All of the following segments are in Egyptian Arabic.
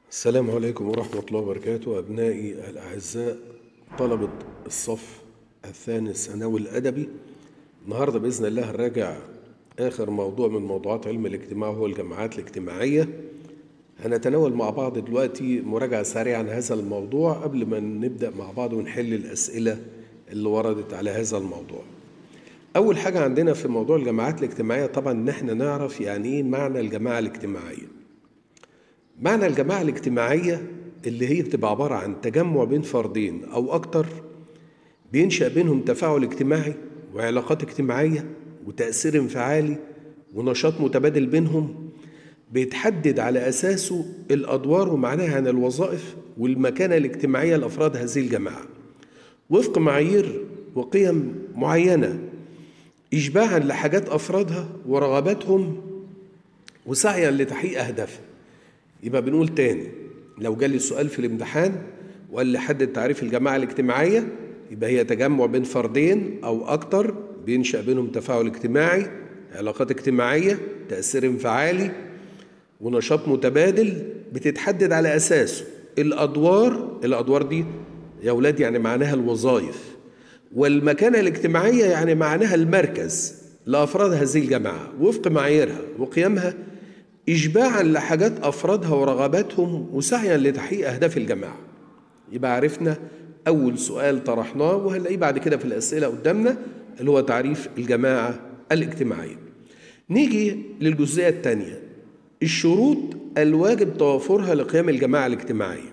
السلام عليكم ورحمة الله وبركاته أبنائي الأعزاء طلبة الصف الثاني الثانوي الأدبي النهاردة بإذن الله هنراجع آخر موضوع من موضوعات علم الاجتماع هو الجماعات الاجتماعية هنتناول مع بعض دلوقتي مراجعة سريعة عن هذا الموضوع قبل ما نبدأ مع بعض ونحل الأسئلة اللي وردت على هذا الموضوع أول حاجة عندنا في موضوع الجماعات الاجتماعية طبعا إن احنا نعرف يعني إيه معنى الجماعة الاجتماعية معنى الجماعة الاجتماعية اللي هي بتبقى عبارة عن تجمع بين فردين أو أكتر بينشأ بينهم تفاعل اجتماعي وعلاقات اجتماعية وتأثير انفعالي ونشاط متبادل بينهم بيتحدد على أساسه الأدوار ومعناها عن الوظائف والمكانة الاجتماعية لأفراد هذه الجماعة وفق معايير وقيم معينة إشباعا لحاجات أفرادها ورغباتهم وسعيا لتحقيق أهدافها يبقى بنقول تاني لو جالي سؤال في الامتحان وقال لي حدد تعريف الجماعة الاجتماعية يبقى هي تجمع بين فردين أو أكتر بينشأ بينهم تفاعل اجتماعي علاقات اجتماعية تأثير انفعالي ونشاط متبادل بتتحدد على أساسه الأدوار الأدوار دي يا أولاد يعني معناها الوظائف والمكانة الاجتماعية يعني معناها المركز لأفراد هذه الجماعة وفق معاييرها وقيمها إشباعا لحاجات أفرادها ورغباتهم وسعيا لتحقيق أهداف الجماعة يبقى عرفنا أول سؤال طرحناه وهنلاقيه بعد كده في الأسئلة قدامنا اللي هو تعريف الجماعة الاجتماعية نيجي للجزئية الثانية الشروط الواجب توافرها لقيام الجماعة الاجتماعية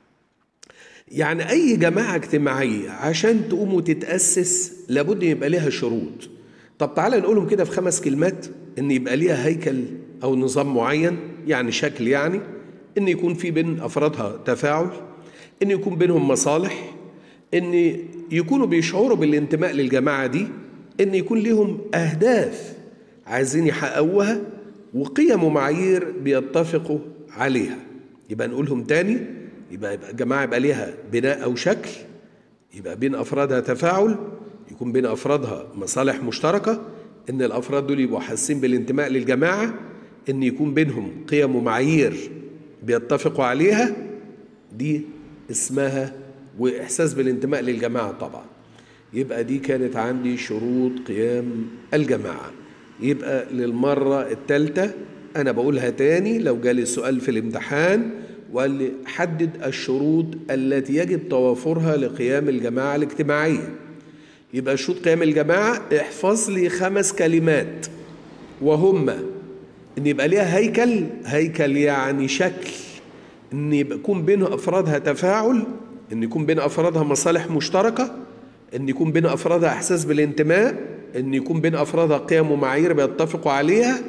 يعني أي جماعة اجتماعية عشان تقوم وتتأسس لابد يبقى لها شروط طب تعالى نقولهم كده في خمس كلمات إن يبقى ليها هيكل أو نظام معين يعني شكل يعني إن يكون في بين أفرادها تفاعل إن يكون بينهم مصالح إن يكونوا بيشعروا بالانتماء للجماعة دي إن يكون لهم أهداف عايزين يحققوها وقيم ومعايير بيتفقوا عليها يبقى نقولهم تاني يبقى, يبقى الجماعة يبقى ليها بناء أو شكل يبقى بين أفرادها تفاعل يكون بين أفرادها مصالح مشتركة إن الأفراد دول يبقوا حاسين بالانتماء للجماعة إن يكون بينهم قيم ومعايير بيتفقوا عليها دي اسمها وإحساس بالانتماء للجماعة طبعا يبقى دي كانت عندي شروط قيام الجماعة يبقى للمرة الثالثة أنا بقولها تاني لو جالي سؤال في الامتحان وقال لي حدد الشروط التي يجب توافرها لقيام الجماعة الاجتماعية يبقى شروط قيام الجماعة احفظ لي خمس كلمات وهما ان يبقى ليها هيكل هيكل يعني شكل ان يبقى يكون بين افرادها تفاعل ان يكون بين افرادها مصالح مشتركه ان يكون بين افرادها احساس بالانتماء ان يكون بين افرادها قيم ومعايير بيتفقوا عليها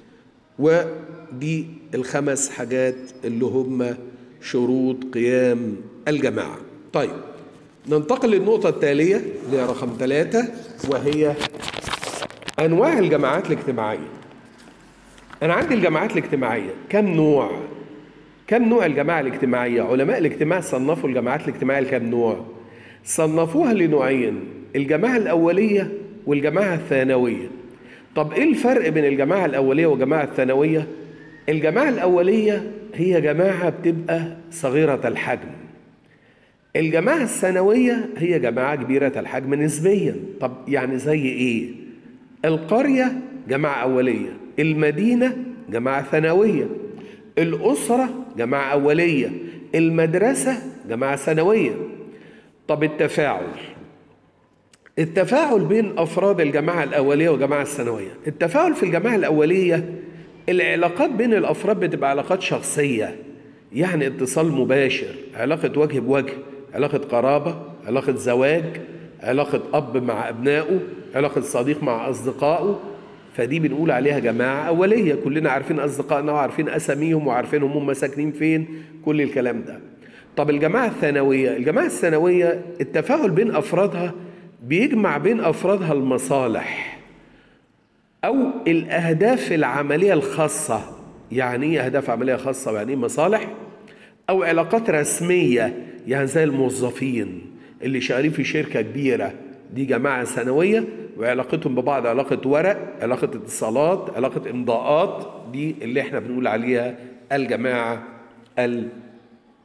ودي الخمس حاجات اللي هم شروط قيام الجماعه طيب ننتقل للنقطة التالية اللي هي رقم ثلاثة وهي أنواع الجماعات الاجتماعية. أنا عندي الجماعات الاجتماعية كم نوع؟ كم نوع الجماعة الاجتماعية؟ علماء الاجتماع صنفوا الجماعات الاجتماعية لكم نوع؟ صنفوها لنوعين الجماعة الأولية والجماعة الثانوية. طب إيه الفرق بين الجماعة الأولية والجماعة الثانوية؟ الجماعة الأولية هي جماعة بتبقى صغيرة الحجم. الجماعة الثانوية هي جماعة كبيرة الحجم نسبيا طب يعني زي ايه القرية جماعة أولية المدينة جماعة ثانوية الأسرة جماعة أولية المدرسة جماعة ثانوية طب التفاعل التفاعل بين أفراد الجماعة الأولية والجماعة الثانوية التفاعل في الجماعة الأولية العلاقات بين الأفراد بتبقى علاقات شخصية يعني اتصال مباشر علاقة وجه بوجه علاقة قرابة علاقة زواج علاقة أب مع أبنائه علاقة صديق مع أصدقائه فدي بنقول عليها جماعة أولية كلنا عارفين أصدقائنا وعارفين أساميهم وعارفين هم ساكنين فين كل الكلام ده طب الجماعة الثانوية الجماعة الثانوية التفاعل بين أفرادها بيجمع بين أفرادها المصالح أو الأهداف العملية الخاصة يعني إيه أهداف عملية خاصة يعني إيه مصالح أو علاقات رسمية يعني زي الموظفين اللي شغالين في شركة كبيرة دي جماعة سنوية وعلاقتهم ببعض علاقة ورق علاقة اتصالات علاقة إمضاءات دي اللي احنا بنقول عليها الجماعة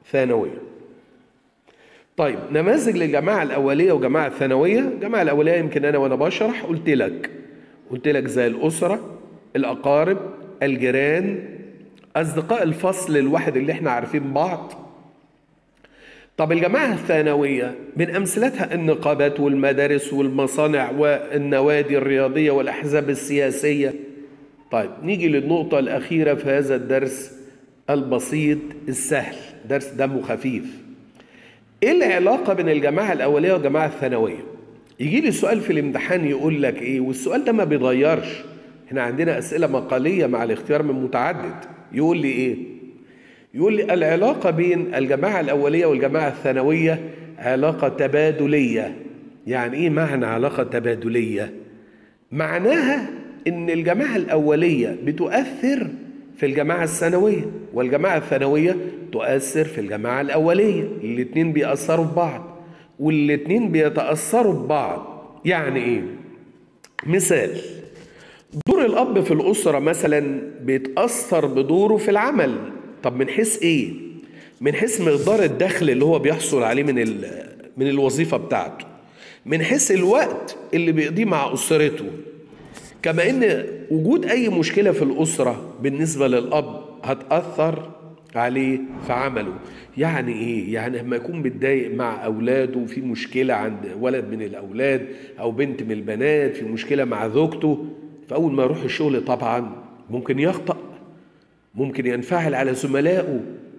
ثانوية طيب نماذج للجماعة الأولية وجماعة الثانوية الجماعة الأولية يمكن أنا وأنا بشرح قلت لك قلت لك زي الأسرة الأقارب الجيران أصدقاء الفصل الواحد اللي احنا عارفين بعض طب الجماعة الثانوية من أمثلتها النقابات والمدارس والمصانع والنوادي الرياضية والأحزاب السياسية طيب نيجي للنقطة الأخيرة في هذا الدرس البسيط السهل درس دمه خفيف ايه العلاقة بين الجماعة الأولية والجماعة الثانوية يجي لي سؤال في الامتحان يقول لك ايه والسؤال ده ما بيتغيرش احنا عندنا أسئلة مقالية مع الاختيار من متعدد يقول لي ايه يقول لي العلاقة بين الجماعة الأولية والجماعة الثانوية علاقة تبادلية يعني ايه معنى علاقة تبادلية معناها ان الجماعة الأولية بتؤثر في الجماعة الثانوية والجماعة الثانوية تؤثر في الجماعة الأولية الاتنين بيأثروا ببعض والاتنين بيتأثروا ببعض يعني ايه مثال دور الأب في الأسرة مثلا بيتأثر بدوره في العمل طب من حيث ايه من حيث مقدار الدخل اللي هو بيحصل عليه من من الوظيفة بتاعته من حيث الوقت اللي بيقضيه مع أسرته كما ان وجود اي مشكله في الاسره بالنسبه للاب هتاثر عليه في عمله يعني ايه يعني لما يكون متضايق مع اولاده في مشكله عند ولد من الاولاد او بنت من البنات في مشكله مع زوجته فاول ما يروح الشغل طبعا ممكن يخطأ ممكن ينفعل على زملائه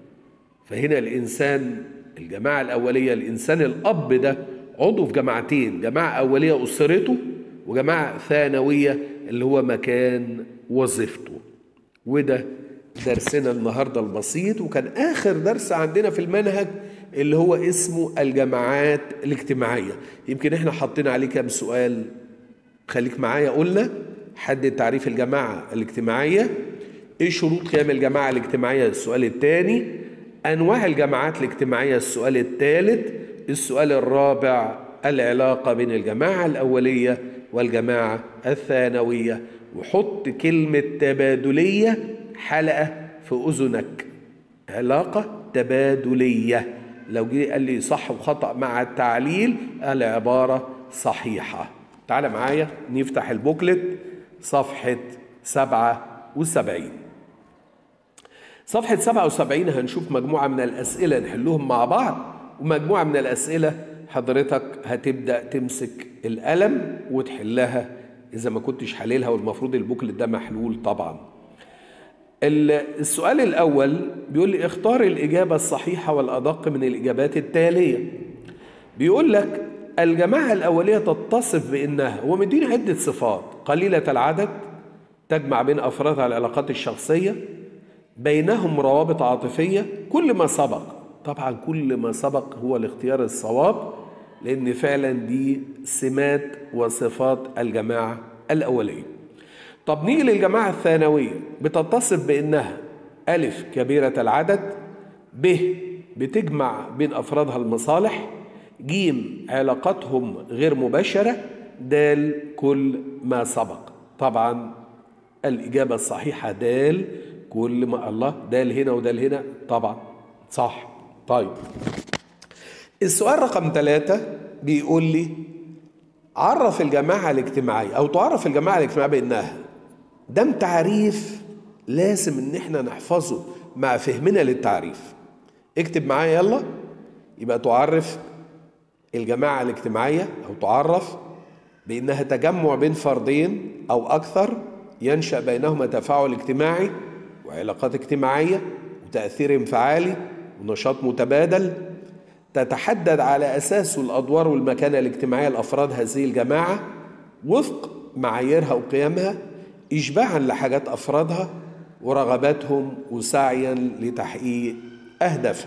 فهنا الانسان الجماعه الاوليه الانسان الاب ده عضو في جماعتين جماعه اوليه اسرته وجماعة ثانوية اللي هو مكان وظيفته وده درسنا النهاردة البسيط وكان آخر درس عندنا في المنهج اللي هو اسمه الجماعات الاجتماعية يمكن احنا حطينا عليه كام سؤال خليك معايا قلنا حدد تعريف الجماعة الاجتماعية ايه شروط قيام الجماعة الاجتماعية السؤال الثاني انواع الجماعات الاجتماعية السؤال الثالث السؤال الرابع العلاقة بين الجماعة الأولية والجماعة الثانوية وحط كلمة تبادلية حلقة في أذنك علاقة تبادلية لو جه قال لي صح وخطأ مع التعليل العبارة صحيحة تعال معايا نفتح البوكلت صفحة سبعة وسبعين صفحة سبعة وسبعين هنشوف مجموعة من الأسئلة نحلهم مع بعض ومجموعة من الأسئلة حضرتك هتبدأ تمسك القلم وتحلها إذا ما كنتش حللها والمفروض البوكلت ده محلول طبعا السؤال الأول بيقول لي اختار الإجابة الصحيحة والأدق من الإجابات التالية بيقول لك الجماعة الأولية تتصف بأنها هو مديني عدة صفات قليلة العدد تجمع بين أفرادها العلاقات الشخصية بينهم روابط عاطفية كل ما سبق طبعا كل ما سبق هو الاختيار الصواب لأن فعلا دي سمات وصفات الجماعة الأولية طب نيجي للجماعة الثانوية بتتصف بأنها ألف كبيرة العدد ب بتجمع بين أفرادها المصالح جيم علاقتهم غير مباشرة دال كل ما سبق طبعا الإجابة الصحيحة دال كل ما الله دال هنا ودال هنا طبعا صح طيب السؤال رقم ثلاثة بيقول لي عرف الجماعة الاجتماعية أو تعرف الجماعة الاجتماعية بأنها ده تعريف لازم إن إحنا نحفظه مع فهمنا للتعريف اكتب معايا يلا يبقى تعرف الجماعة الاجتماعية أو تعرف بأنها تجمع بين فردين أو أكثر ينشأ بينهما تفاعل اجتماعي وعلاقات اجتماعية وتأثير انفعالي ونشاط متبادل تتحدد على أساسه الأدوار والمكانة الاجتماعية لأفراد هذه الجماعة وفق معاييرها وقيمها إشباعا لحاجات أفرادها ورغباتهم وسعيا لتحقيق أهدافها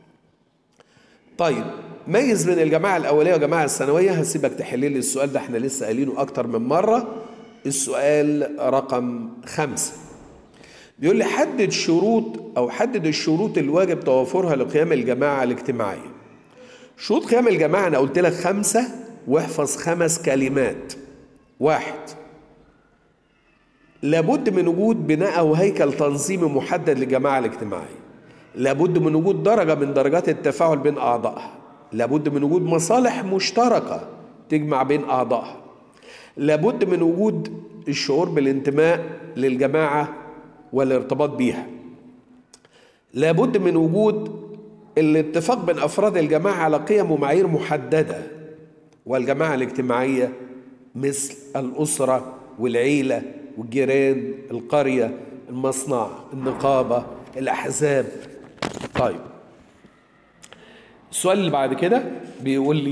طيب ميز بين الجماعة الأولية والجماعة الثانوية هسيبك تحل لي السؤال ده احنا لسه قايلينه أكتر من مرة السؤال رقم خمسة بيقول لي حدد شروط أو حدد الشروط الواجب توافرها لقيام الجماعة الاجتماعية شروط قيام الجماعة أنا قلت لك خمسة واحفظ خمس كلمات واحد لابد من وجود بناء أو هيكل تنظيمي محدد للجماعة الاجتماعية لابد من وجود درجة من درجات التفاعل بين أعضائها لابد من وجود مصالح مشتركة تجمع بين أعضائها لابد من وجود الشعور بالانتماء للجماعة والارتباط بيها لابد من وجود الاتفاق بين أفراد الجماعة على قيم ومعايير محددة والجماعة الاجتماعية مثل الأسرة والعيلة والجيران القرية المصنع النقابة الأحزاب طيب السؤال اللي بعد كده بيقول لي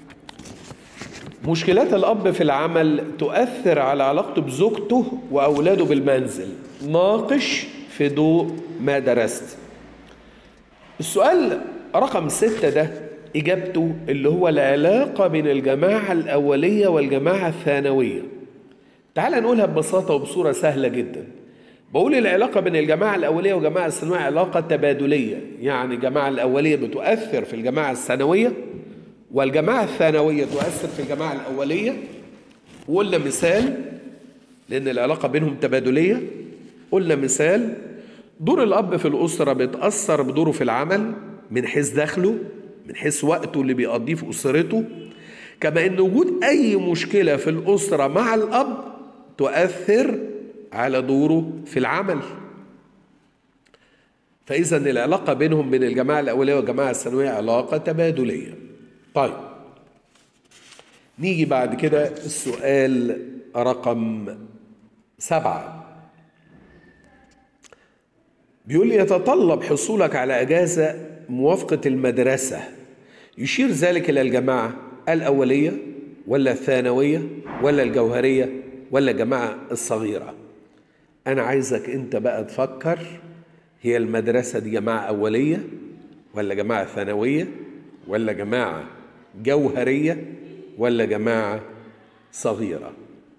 مشكلات الأب في العمل تؤثر على علاقته بزوجته وأولاده بالمنزل ناقش في ضوء ما درست السؤال رقم ستة ده إجابته اللي هو العلاقة بين الجماعة الأولية والجماعة الثانوية تعال نقولها ببساطة وبصورة سهلة جدا بقول العلاقة بين الجماعة الأولية والجماعة الثانوية علاقة تبادلية يعني الجماعة الأولية بتؤثر في الجماعة الثانوية والجماعة الثانوية تؤثر في الجماعة الأولية وقلنا مثال لأن العلاقة بينهم تبادلية قلنا مثال دور الأب في الأسرة بيتأثر بدوره في العمل من حيث دخله من حيث وقته اللي بيقضيه في أسرته كما أن وجود أي مشكلة في الأسرة مع الأب تؤثر على دوره في العمل فإذا العلاقة بينهم بين الجماعة الأولية والجماعة الثانوية علاقة تبادلية طيب نيجي بعد كده السؤال رقم سبعة بيقول لي يتطلب حصولك على أجازة موافقة المدرسة يشير ذلك إلى الجماعة الأولية ولا الثانوية ولا الجوهرية ولا الجماعة الصغيرة أنا عايزك أنت بقى تفكر هي المدرسة دي جماعة أولية ولا جماعة ثانوية ولا جماعة جوهرية ولا جماعة صغيرة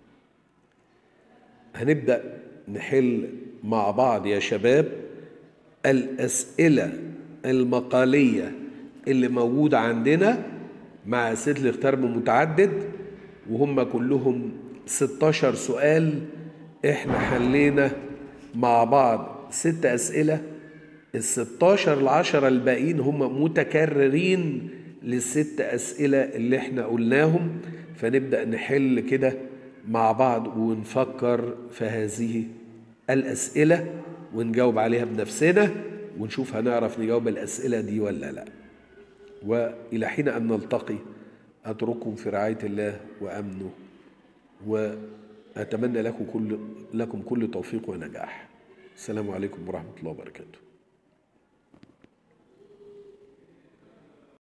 هنبدأ نحل مع بعض يا شباب الأسئلة المقالية اللي موجودة عندنا مع أسئلة الاختيار بمتعدد وهم كلهم 16 سؤال احنا حلينا مع بعض ست أسئلة ال 16 العشرة الباقيين هم متكررين للست أسئلة اللي احنا قلناهم فنبدأ نحل كده مع بعض ونفكر في هذه الأسئلة ونجاوب عليها بنفسنا ونشوف هنعرف نجاوب الأسئلة دي ولا لا وإلى حين أن نلتقي أترككم في رعاية الله وأمنه وأتمنى لكم كل لكم كل توفيق ونجاح السلام عليكم ورحمة الله وبركاته